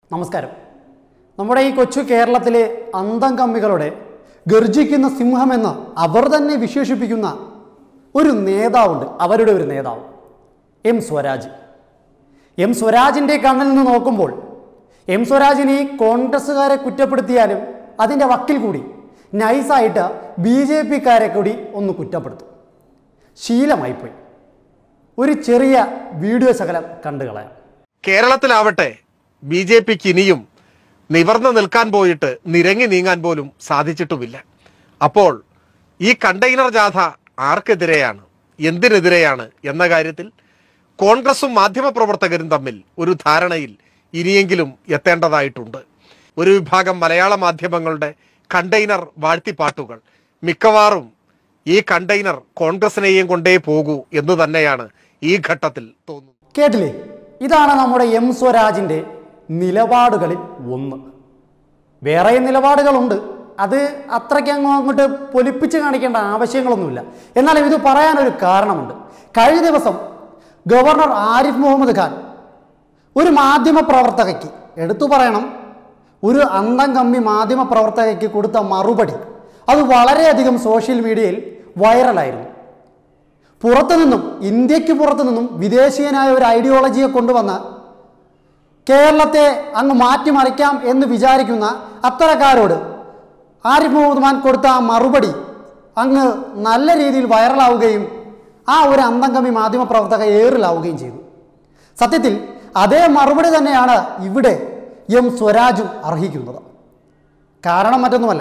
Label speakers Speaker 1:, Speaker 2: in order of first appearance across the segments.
Speaker 1: നമസ്കാരം നമ്മുടെ ഈ കൊച്ചു കേരളത്തിലെ അന്തം കമ്മികളുടെ ഗർജിക്കുന്ന സിംഹമെന്ന് അവർ തന്നെ വിശേഷിപ്പിക്കുന്ന ഒരു നേതാവുണ്ട് അവരുടെ ഒരു നേതാവ് എം സ്വരാജ് എം സ്വരാജിൻ്റെ കണ്ണിൽ നിന്ന് നോക്കുമ്പോൾ എം സ്വരാജിനെ ഈ കോൺഗ്രസ്സുകാരെ കുറ്റപ്പെടുത്തിയാലും അതിൻ്റെ വക്കിൽ കൂടി നൈസായിട്ട് ബി ജെ പിക്കാരെ കൂടി ഒന്ന് കുറ്റപ്പെടുത്തും ശീലമായിപ്പോയി ഒരു ചെറിയ വീഡിയോ ശകലം കണ്ടു കളയാം
Speaker 2: കേരളത്തിലാവട്ടെ ബി ജെ പിക്ക് ഇനിയും നിവർന്നു നിൽക്കാൻ പോയിട്ട് നിരങ്ങി നീങ്ങാൻ പോലും സാധിച്ചിട്ടുമില്ല അപ്പോൾ ഈ കണ്ടെയ്നർ ജാഥ ആർക്കെതിരെയാണ് എന്തിനെതിരെയാണ് എന്ന കാര്യത്തിൽ കോൺഗ്രസും മാധ്യമപ്രവർത്തകരും തമ്മിൽ ഒരു ധാരണയിൽ ഇനിയെങ്കിലും എത്തേണ്ടതായിട്ടുണ്ട് ഒരു വിഭാഗം മലയാള മാധ്യമങ്ങളുടെ കണ്ടെയ്നർ വാഴ്ത്തിപ്പാട്ടുകൾ മിക്കവാറും ഈ കണ്ടെയ്നർ കോൺഗ്രസിനെയും കൊണ്ടേ പോകൂ എന്ന് തന്നെയാണ് ഈ ഘട്ടത്തിൽ തോന്നുന്നത്
Speaker 1: കേട്ടില്ലേ ഇതാണ് നമ്മുടെ എം സ്വരാജിൻ്റെ നിലപാടുകളിൽ ഒന്ന് വേറെയും നിലപാടുകളുണ്ട് അത് അത്രയ്ക്ക് അങ്ങ് അങ്ങോട്ട് പൊലിപ്പിച്ച് കാണിക്കേണ്ട ആവശ്യങ്ങളൊന്നുമില്ല എന്നാലും ഇത് പറയാനൊരു കാരണമുണ്ട് കഴിഞ്ഞ ദിവസം ഗവർണർ ആരിഫ് മുഹമ്മദ് ഖാൻ ഒരു മാധ്യമ പ്രവർത്തകയ്ക്ക് എടുത്തു പറയണം ഒരു അന്തം കമ്മി മാധ്യമ പ്രവർത്തകയ്ക്ക് കൊടുത്ത മറുപടി അത് വളരെയധികം സോഷ്യൽ മീഡിയയിൽ വൈറലായിരുന്നു പുറത്തു നിന്നും ഇന്ത്യക്ക് പുറത്തു നിന്നും വിദേശീയനായ ഒരു ഐഡിയോളജിയെ കൊണ്ടുവന്ന് കേരളത്തെ അങ്ങ് മാറ്റിമറിക്കാം എന്ന് വിചാരിക്കുന്ന അത്തരക്കാരോട് ആരിഫ് മുഹമ്മദ് ഖാൻ കൊടുത്ത ആ മറുപടി അങ്ങ് നല്ല രീതിയിൽ വൈറലാവുകയും ആ ഒരു അന്തംകമ്മി മാധ്യമപ്രവർത്തക ഏറിലാവുകയും ചെയ്തു സത്യത്തിൽ അതേ മറുപടി തന്നെയാണ് ഇവിടെ എം സ്വരാജും അർഹിക്കുന്നത് കാരണം മറ്റൊന്നുമല്ല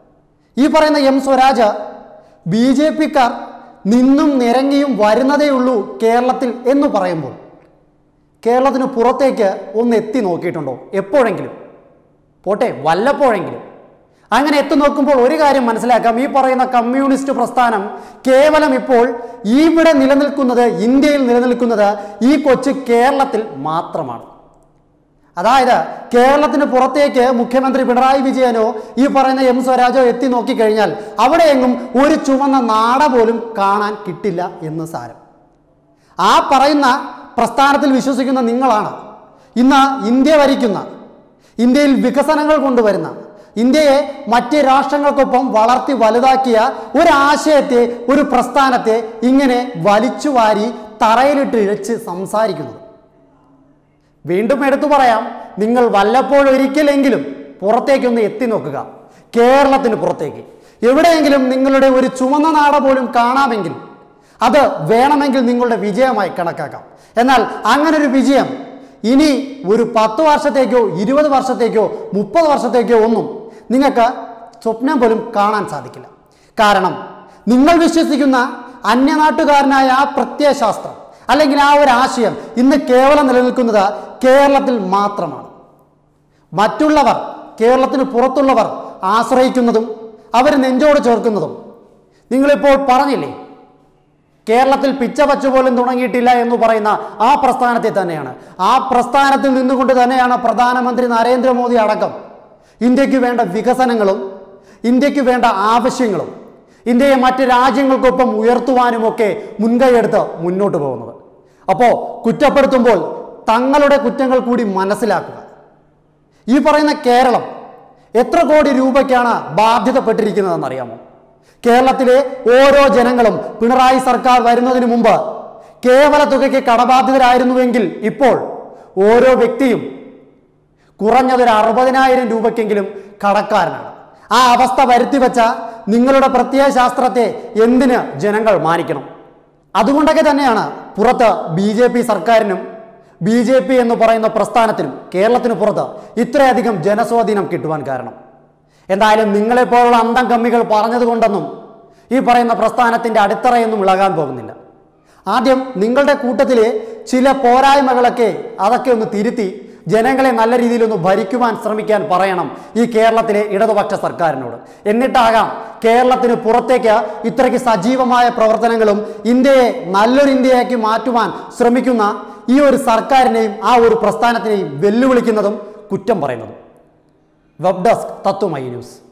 Speaker 1: ഈ പറയുന്ന എം സ്വരാജ് ബി ജെ പിക്കാർ നിന്നും നിരങ്ങിയും വരുന്നതേ ഉള്ളൂ കേരളത്തിൽ എന്ന് പറയുമ്പോൾ കേരളത്തിന് പുറത്തേക്ക് ഒന്ന് എത്തി നോക്കിയിട്ടുണ്ടോ എപ്പോഴെങ്കിലും പോട്ടെ വല്ലപ്പോഴെങ്കിലും അങ്ങനെ എത്തി നോക്കുമ്പോൾ ഒരു കാര്യം മനസ്സിലാക്കാം ഈ പറയുന്ന കമ്മ്യൂണിസ്റ്റ് പ്രസ്ഥാനം കേവലം ഇപ്പോൾ ഇവിടെ നിലനിൽക്കുന്നത് ഇന്ത്യയിൽ നിലനിൽക്കുന്നത് ഈ കൊച്ചു കേരളത്തിൽ മാത്രമാണ് അതായത് കേരളത്തിന് പുറത്തേക്ക് മുഖ്യമന്ത്രി പിണറായി വിജയനോ ഈ പറയുന്ന എം സ്വരാജോ എത്തി നോക്കിക്കഴിഞ്ഞാൽ അവിടെയെങ്ങും ഒരു ചുവന്ന നാട പോലും കാണാൻ കിട്ടില്ല എന്ന് സാരം ആ പറയുന്ന പ്രസ്ഥാനത്തിൽ വിശ്വസിക്കുന്ന നിങ്ങളാണ് ഇന്ന് ഇന്ത്യ ഭരിക്കുന്ന ഇന്ത്യയിൽ വികസനങ്ങൾ കൊണ്ടുവരുന്ന ഇന്ത്യയെ മറ്റ് രാഷ്ട്രങ്ങൾക്കൊപ്പം വളർത്തി വലുതാക്കിയ ഒരു ആശയത്തെ ഒരു പ്രസ്ഥാനത്തെ ഇങ്ങനെ വലിച്ചു വാരി തറയിലിട്ട് ഇഴച്ച് സംസാരിക്കുന്നത് വീണ്ടും എടുത്തു പറയാം നിങ്ങൾ വല്ലപ്പോഴൊരിക്കലെങ്കിലും പുറത്തേക്കൊന്ന് എത്തി നോക്കുക കേരളത്തിന് പുറത്തേക്ക് എവിടെയെങ്കിലും നിങ്ങളുടെ ഒരു ചുവന്ന നാട പോലും കാണാമെങ്കിൽ അത് വേണമെങ്കിൽ നിങ്ങളുടെ വിജയമായി കണക്കാക്കാം എന്നാൽ അങ്ങനെ ഒരു വിജയം ഇനി ഒരു പത്ത് വർഷത്തേക്കോ ഇരുപത് വർഷത്തേക്കോ മുപ്പത് വർഷത്തേക്കോ ഒന്നും നിങ്ങൾക്ക് സ്വപ്നം പോലും കാണാൻ സാധിക്കില്ല കാരണം നിങ്ങൾ വിശ്വസിക്കുന്ന അന്യനാട്ടുകാരനായ ആ പ്രത്യയശാസ്ത്രം അല്ലെങ്കിൽ ആ ഒരു ആശയം ഇന്ന് കേവലം നിലനിൽക്കുന്നത് കേരളത്തിൽ മാത്രമാണ് മറ്റുള്ളവർ കേരളത്തിന് പുറത്തുള്ളവർ ആശ്രയിക്കുന്നതും അവർ നെഞ്ചോട് ചേർക്കുന്നതും നിങ്ങളിപ്പോൾ പറഞ്ഞില്ലേ കേരളത്തിൽ പിച്ച പച്ച പോലും തുടങ്ങിയിട്ടില്ല എന്ന് പറയുന്ന ആ പ്രസ്ഥാനത്തെ തന്നെയാണ് ആ പ്രസ്ഥാനത്തിൽ നിന്നുകൊണ്ട് തന്നെയാണ് പ്രധാനമന്ത്രി നരേന്ദ്രമോദി അടക്കം ഇന്ത്യക്ക് വേണ്ട വികസനങ്ങളും ഇന്ത്യക്ക് വേണ്ട ആവശ്യങ്ങളും ഇന്ത്യയെ മറ്റ് രാജ്യങ്ങൾക്കൊപ്പം ഉയർത്തുവാനുമൊക്കെ മുൻകൈയെടുത്ത് മുന്നോട്ട് പോകുന്നത് അപ്പോൾ കുറ്റപ്പെടുത്തുമ്പോൾ തങ്ങളുടെ കുറ്റങ്ങൾ കൂടി മനസ്സിലാക്കുക ഈ പറയുന്ന കേരളം എത്ര കോടി രൂപയ്ക്കാണ് ബാധ്യതപ്പെട്ടിരിക്കുന്നതെന്ന് അറിയാമോ കേരളത്തിലെ ഓരോ ജനങ്ങളും പിണറായി സർക്കാർ വരുന്നതിന് മുമ്പ് കേവല തുകയ്ക്ക് കടബാധിതരായിരുന്നുവെങ്കിൽ ഇപ്പോൾ ഓരോ വ്യക്തിയും കുറഞ്ഞതൊരു അറുപതിനായിരം രൂപയ്ക്കെങ്കിലും കടക്കാരനാണ് ആ അവസ്ഥ വരുത്തി വെച്ച നിങ്ങളുടെ പ്രത്യയശാസ്ത്രത്തെ എന്തിന് ജനങ്ങൾ മാനിക്കണം അതുകൊണ്ടൊക്കെ തന്നെയാണ് പുറത്ത് ബി ജെ പി സർക്കാരിനും ബി ജെ പി എന്ന് പറയുന്ന പ്രസ്ഥാനത്തിനും കേരളത്തിന് പുറത്ത് ഇത്രയധികം ജനസ്വാധീനം കിട്ടുവാൻ കാരണം എന്തായാലും നിങ്ങളെപ്പോലുള്ള അന്തം കമ്മികൾ പറഞ്ഞതുകൊണ്ടൊന്നും ഈ പറയുന്ന പ്രസ്ഥാനത്തിൻ്റെ അടിത്തറയൊന്നും ഇളകാൻ പോകുന്നില്ല ആദ്യം നിങ്ങളുടെ കൂട്ടത്തിലെ ചില പോരായ്മകളൊക്കെ അതൊക്കെ ഒന്ന് തിരുത്തി ജനങ്ങളെ നല്ല രീതിയിൽ ഒന്ന് ഭരിക്കുവാൻ ശ്രമിക്കാൻ പറയണം ഈ കേരളത്തിലെ ഇടതുപക്ഷ സർക്കാരിനോട് എന്നിട്ടാകാം കേരളത്തിന് പുറത്തേക്ക് ഇത്രയ്ക്ക് സജീവമായ പ്രവർത്തനങ്ങളും ഇന്ത്യയെ നല്ലൊരു ഇന്ത്യയാക്കി മാറ്റുവാൻ ശ്രമിക്കുന്ന ഈ ഒരു സർക്കാരിനെയും ആ ഒരു പ്രസ്ഥാനത്തിനെയും വെല്ലുവിളിക്കുന്നതും കുറ്റം പറയുന്നതും വെബ് ഡെസ്ക് തത്വമൈ ന്യൂസ്